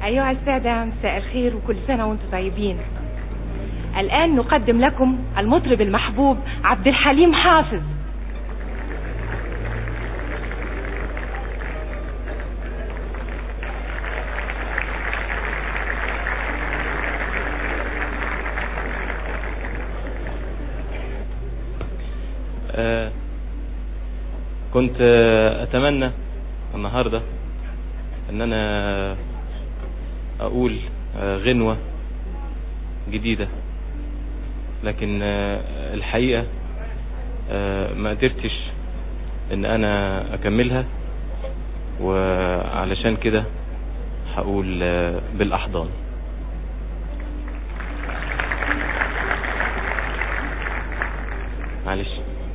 أيها السادة مساء الخير وكل سنة وانتم طيبين الآن نقدم لكم المطرب المحبوب عبد الحليم حافظ آه كنت آه اتمنى النهاردة ان انا اقول آه غنوة جديدة لكن آه الحقيقة آه ما قدرتش ان انا اكملها وعلشان كده هقول آه بالاحضان معلش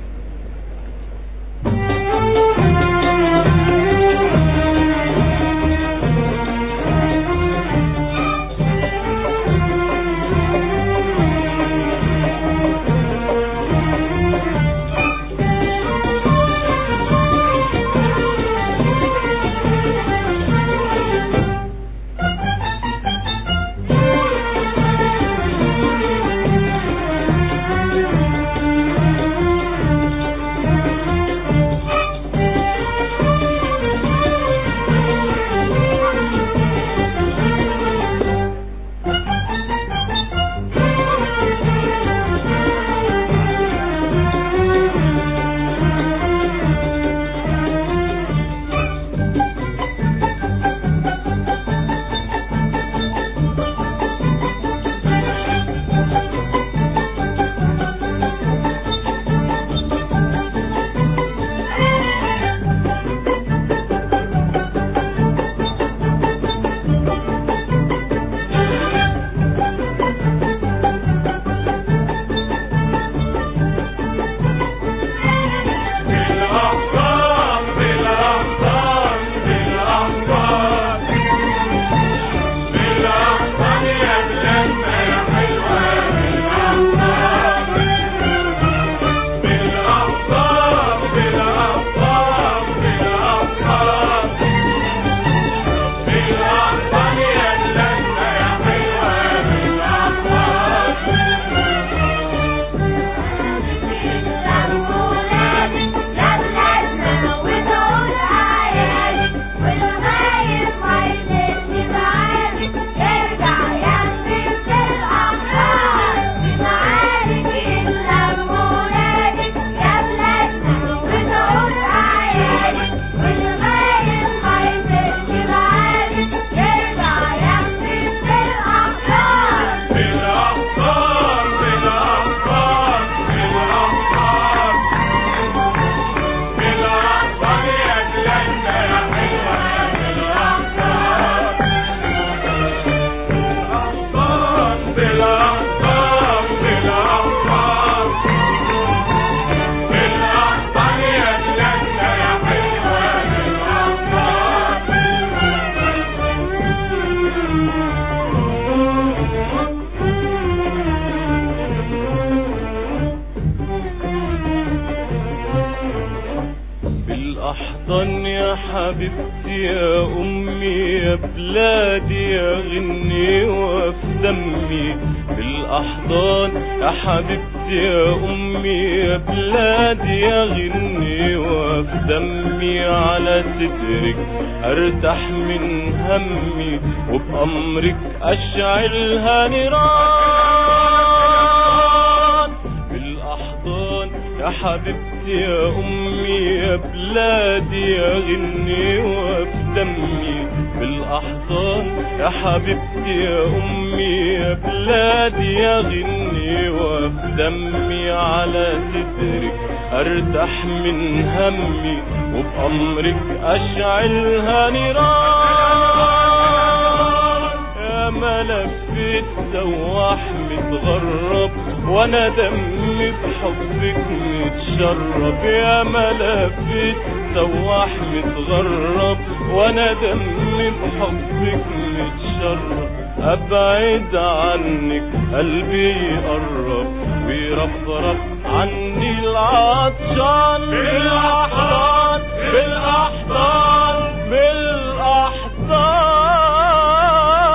بالاحضان يا حبيبتي يا امي يا بلادي يا غني وفي دمي بالاحضان يا حبيبتي يا امي يا بلادي يا غني وفي دمي على صدرك ارتاح من همي وبامرك اشعلها نيران بالاحضان يا حبيبتي يا امي يا بلادي يا غني وفي دمي بالاحضان يا حبيبتي يا امي يا بلادي يا غني وفي دمي على صدرك ارتاح من همي وبامرك اشعلها نيران يا ملفت سواح متغرب وانا دمي بحبك متشرب يا ملفت سواح متغرب وانا دمي بحبك متشرب ابعد عنك قلبي يقرب ويرفرف عني العطشان بالاحضان بالاحضان بالاحضان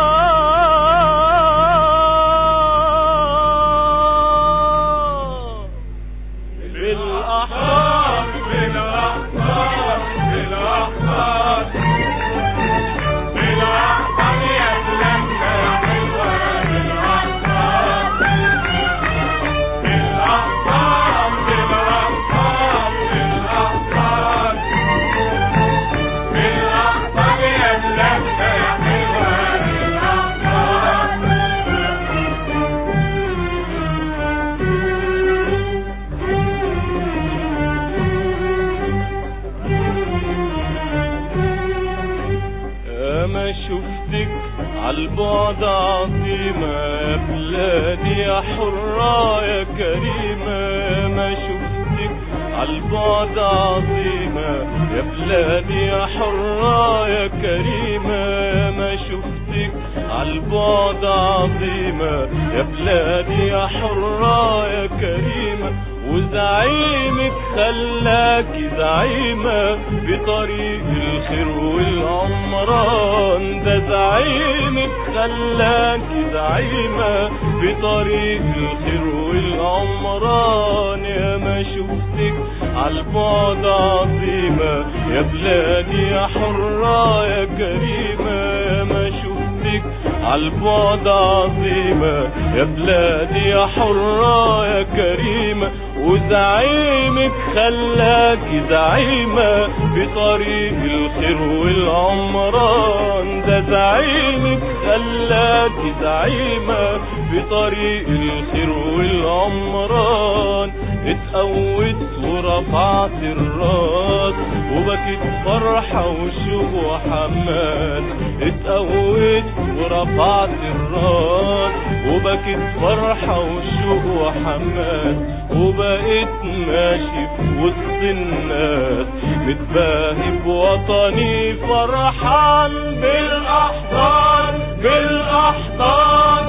يا ما شفتك عالبعد عظيمة يا بلادي يا حرة يا كريمة يا ما شفتك عالبعد عظيمة يا بلادي يا حرة يا كريمة يا ما شفتك عالبعد عظيمة يا بلادي يا حرة يا كريمة وزعيمك خلاكي زعيمة بطريق الخير والعمران ده زعيمك خلاكي زعيمة بطريق الخير والعمران يا ما شفتك عالبعد عظيمة يا بلادي يا حرة يا كريمة يا ما شفتك عالبعد عظيمة يا بلادي يا حرة يا كريمة وزعيمك خلاكي زعيمة بطريق الخير والعمران ده زعيمك خلاكي زعيمة بطريق الخير والعمران اتقوت ورفعت الراس وبكت فرحة وشوق وحماس اتقوت ورفعت الراس وبكت فرحة وشوق وحماس وبقيت ماشي في وسط الناس متباهي بوطني فرحان بالأحضان بالأحضان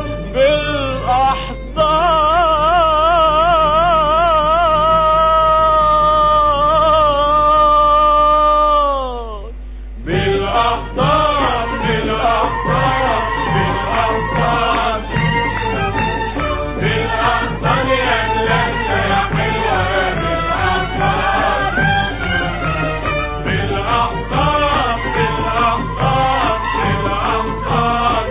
بالأحضان بالأحضان بالأحضان بالأحضان بالأحضان يا بلادنا يا حلوة بالأحضان بالأحضان بالأحضان بالأحضان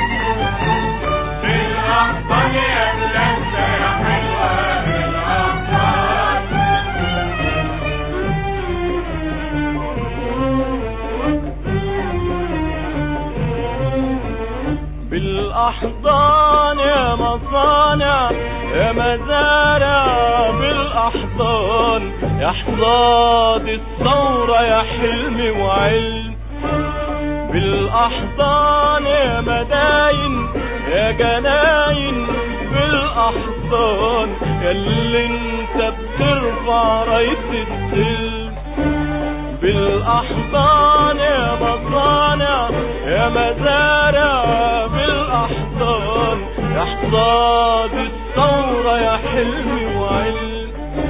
بالأحضان يا بلادنا يا حلوة بالأحضان بالأحضان يا مصانع يا مزارع بالأحضان يا حصاد الثورة يا حلم وعلم بالأحضان يا مداين يا جناين بالأحضان يا اللي انت بترفع راية السلم بالأحضان يا مصانع يا مزارع بالأحضان يا حصاد الثورة يا حلم وعلم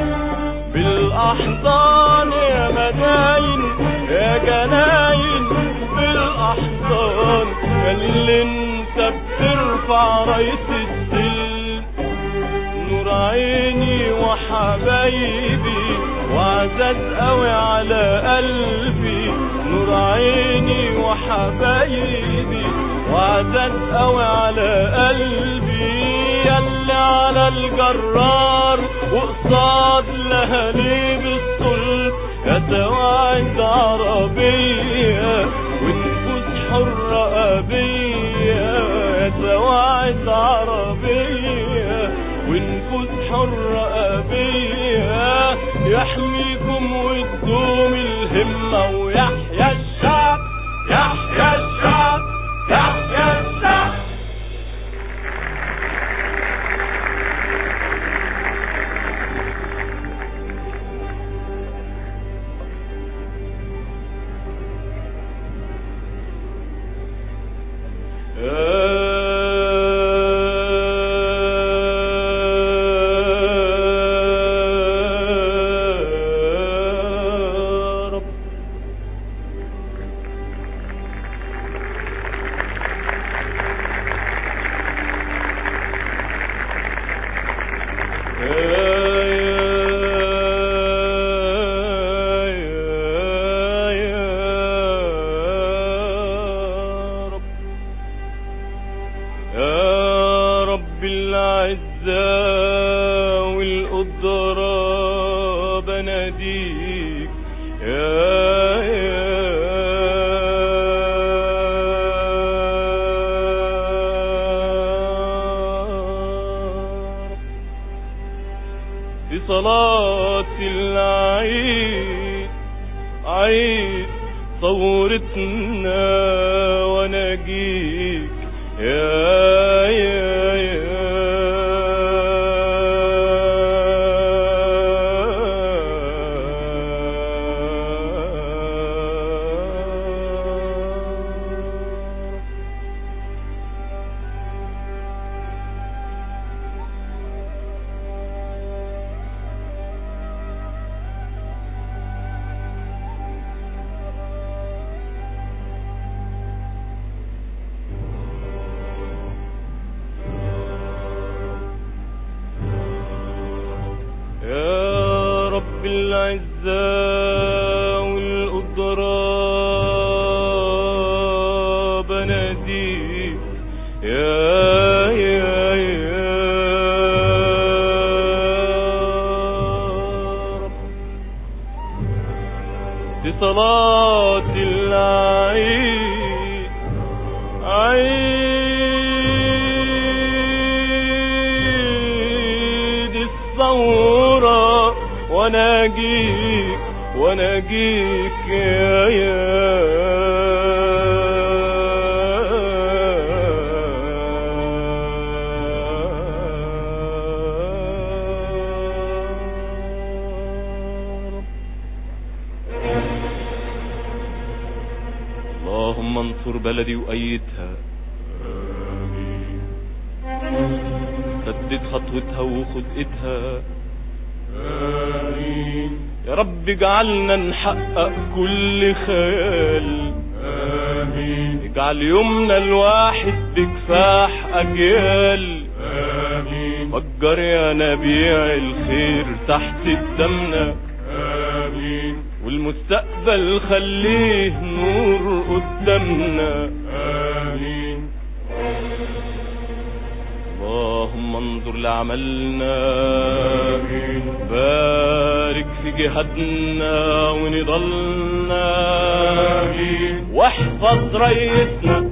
بالأحضان يا مداين يا جناين بالأحضان يا اللي انت بترفع راية السلم نور عيني وحبايبي وعزاز قوي على قلبي نور عيني وحبايبي وعزاز قوي على قلبي يلي على الجرار وقصاد لهاليب الصلب يا سواعد عربية ونفوس حرة أبية يا سواعد عربية ونفوس حرة أبية يحميكم وتدوم الهمة ويحيى الشعب يحيى الشعب يحيى الشعب يا رب يا رب يا رب العزة والقدرة بناديك يا يا في صلاة العيد عيد ثورتنا صلاة العيد عيد الثورة وناجيك وناجيك يا يا رب اللهم انصر بلدي وأيدها سدد خطوتها وخطئتها يا رب اجعلنا نحقق كل خيال اجعل يومنا الواحد بكفاح أجيال فجر يا نبيع الخير تحت قدامنا والمستقبل خليه نور قدامنا اللهم انظر لعملنا بارك في جهادنا ونضلنا واحفظ ريتنا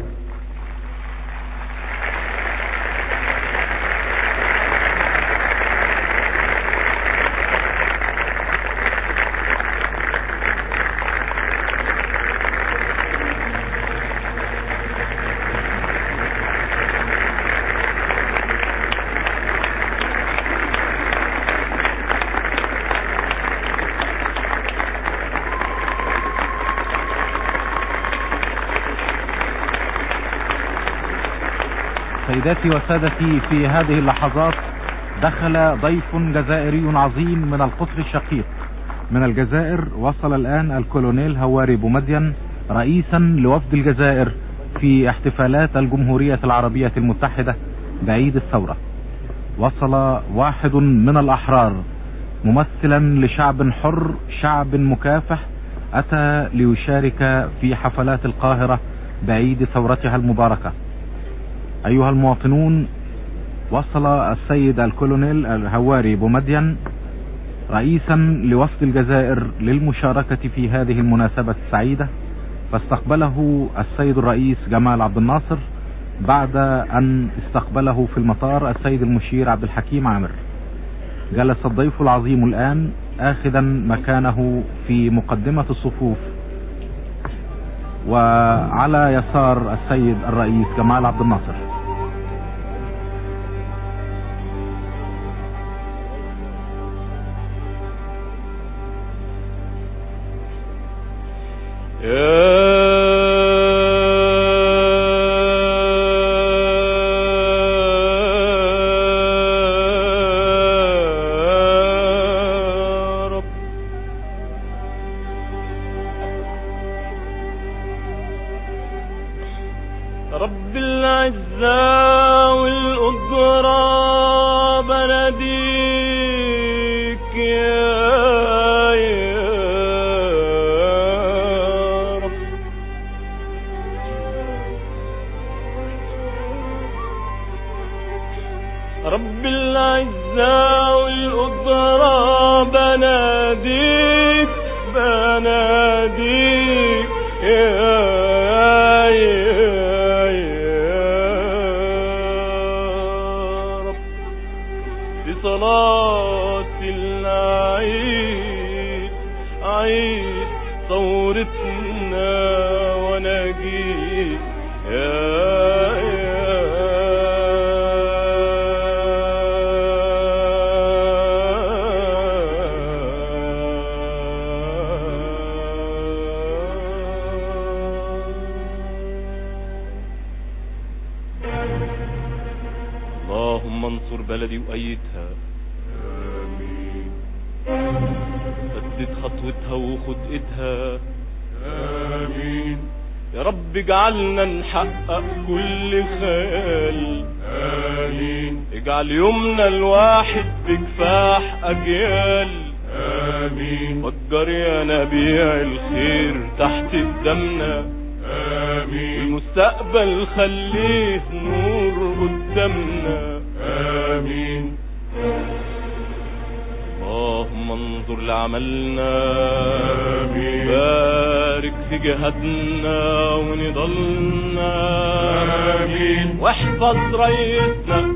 سيداتي وسادتي في هذه اللحظات دخل ضيف جزائري عظيم من القطر الشقيق من الجزائر وصل الآن الكولونيل هواري بومدين رئيسا لوفد الجزائر في احتفالات الجمهورية العربية المتحدة بعيد الثورة وصل واحد من الأحرار ممثلا لشعب حر شعب مكافح أتى ليشارك في حفلات القاهرة بعيد ثورتها المباركة أيها المواطنون وصل السيد الكولونيل الهواري بومدين رئيسا لوفد الجزائر للمشاركة في هذه المناسبة السعيدة فاستقبله السيد الرئيس جمال عبد الناصر بعد أن استقبله في المطار السيد المشير عبد الحكيم عامر جلس الضيف العظيم الآن آخذا مكانه في مقدمة الصفوف وعلى يسار السيد الرئيس جمال عبد الناصر يا رب رب العزة والقدرة بناديك يا يا رب رب العزة والقدرة بناديك بناديك يا يا يا رب في صلاة العيد عيد ثورتنا ونجيك يا اللهم انصر بلدي وأيدها سدد خطوتها وخطئتها آمين يا رب اجعلنا نحقق كل خيال آمين اجعل يومنا الواحد بكفاح أجيال آمين فجر يا نبيع الخير تحت قدامنا آمين المستقبل خليه نور قدامنا آمين اللهم اللهم انظر لعملنا بارك في جهادنا ونضلنا واحفظ ريتنا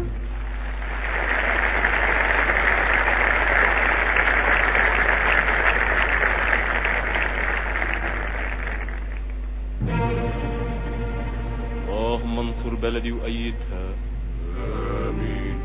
اللهم انصر بلدي وأيدها آمين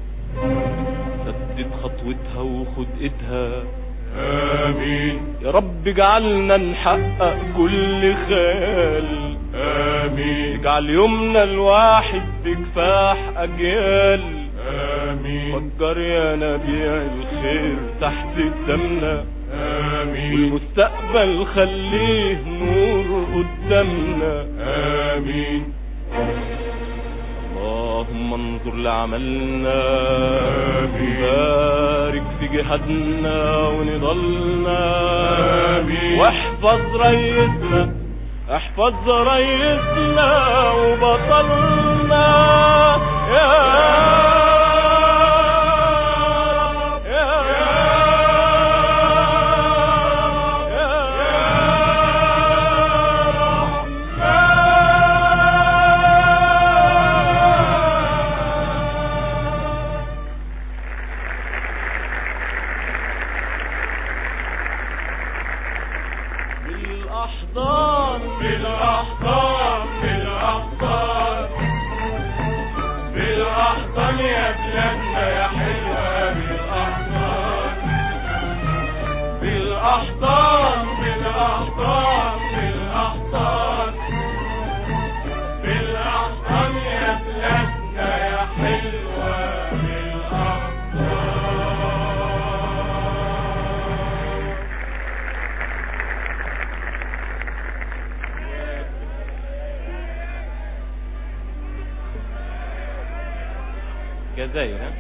سدد خطوتها وخد ايدها آمين يا رب اجعلنا نحقق كل خيال آمين اجعل يومنا الواحد بكفاح أجيال آمين فكر يا نبيع الخير تحت قدامنا آمين والمستقبل خليه نور قدامنا آمين اللهم انظر لعملنا بارك في جهادنا ونضلنا واحفظ ريتنا احفظ ريتنا وبطلنا يا رب يا بالأحضان بالأحضان بالأحضان بالأحضان يا بلادنا يا حلوة بالأحضان بالأحضان بالأحضان بالأحضان بالأحضان يا بلادنا يا حلوة بالأحضان جزائر ها؟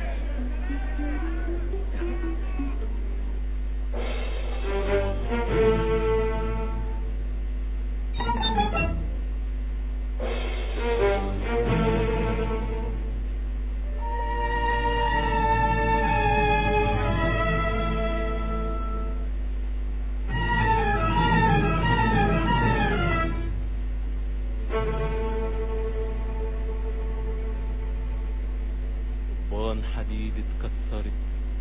قضبان حديد اتكسرت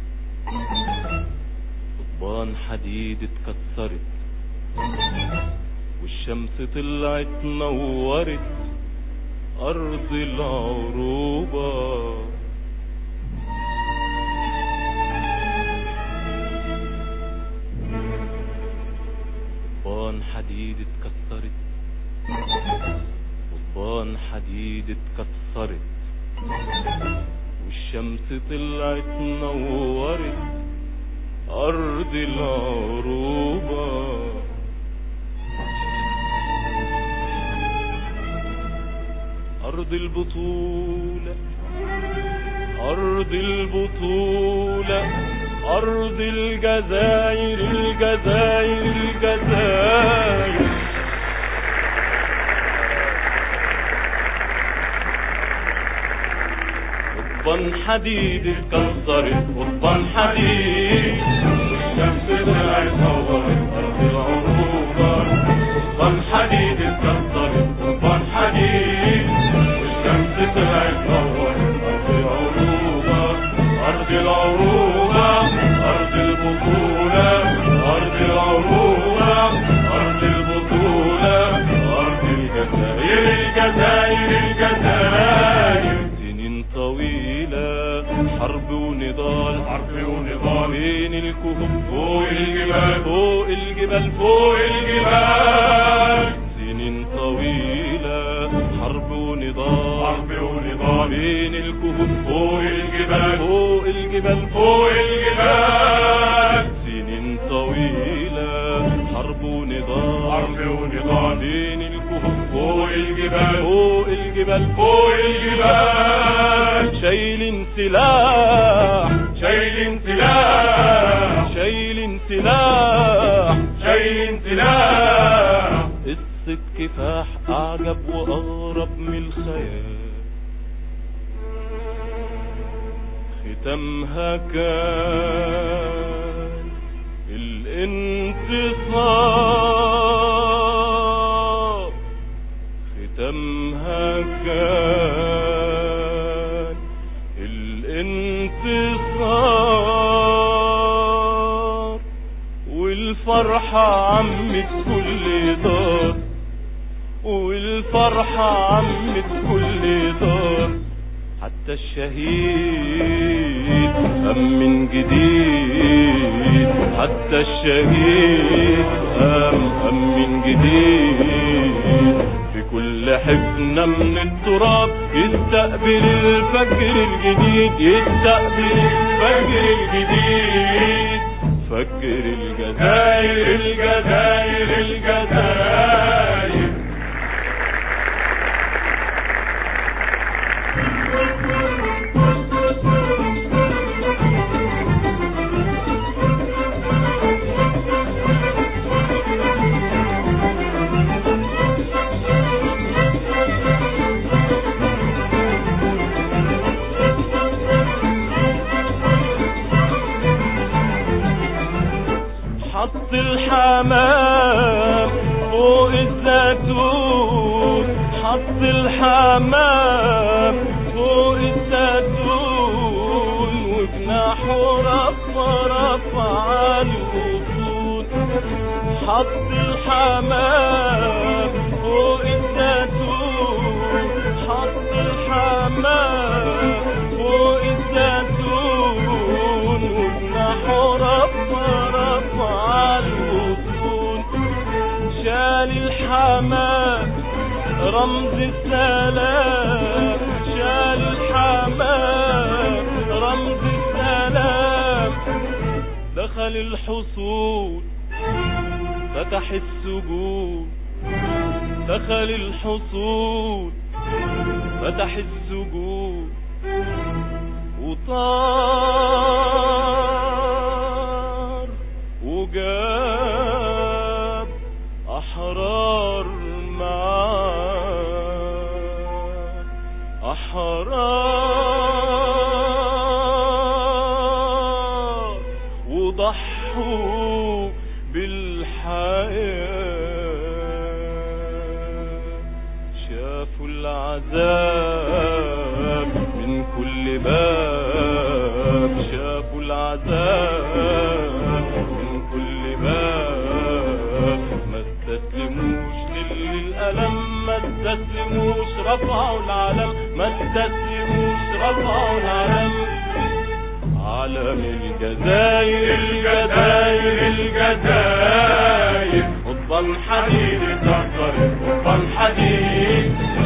قضبان حديد اتكسرت والشمس طلعت نورت أرض العروبة قضبان حديد اتكسرت قضبان حديد اتكسرت والشمس طلعت نورت أرض العروبة أرض البطولة أرض البطولة أرض الجزائر الجزائر الجزائر قضبان حديد اتكسرت قضبان حديد والشمس طلعت نورت أرض العروبة قضبان حديد اتكسرت قضبان حديد والشمس طلعت نورت أرض العروبة أرض العروبة أرض البطولة أرض العروبة أرض البطولة أرض الجزائر الجزائر الجزائر سنين طويلة حرب ونضال حرب ونضال بين الكهوف فوق الجبال فوق الجبال فوق الجبال سنين طويلة حرب ونضال حرب ونضال بين الكهوف فوق الجبال فوق الجبال فوق الجبال سنين طويلة حرب ونضال حرب ونضال بين الكهوف فوق الجبال فوق الجبال فوق الجبال شايلين سلاح شايلين سلاح شايلين سلاح شايلين سلاح قصة كفاح أعجب وأغرب من الخيال ختمها كان الانتصار ختمها كان الانتصار والفرحة عمت كل دار والفرحة عمت كل دار حتى الشهيد قام من جديد حتى الشهيد قام قام من جديد في كل حفنة من التراب يستقبل الفجر الجديد يستقبل الفجر الجديد فجر الجزائر الجزائر الجزائر حط الحمام فوق الزيتون حط الحمام فوق الزيتون وجناحه رفع رفع الغصون حط الحمام فوق الزيتون حط الحمام فوق الزيتون وجناحه رفع رفع الغصون شال الحمام رمز السلام شال الحمام رمز السلام دخل الحصول فتح السجون دخل الحصول فتح السجون وطار وجاب أحرار معاه أحرار وضحوا بالحياة شافوا العذاب من كل باب شافوا العذاب من كل باب ما استسلموش للألم ما استسلموش رفعوا العلم ما استسلموش رفعوا العلم علم الجزائر الجزائر الجزائر قضبان حديد اتكسر قضبان حديد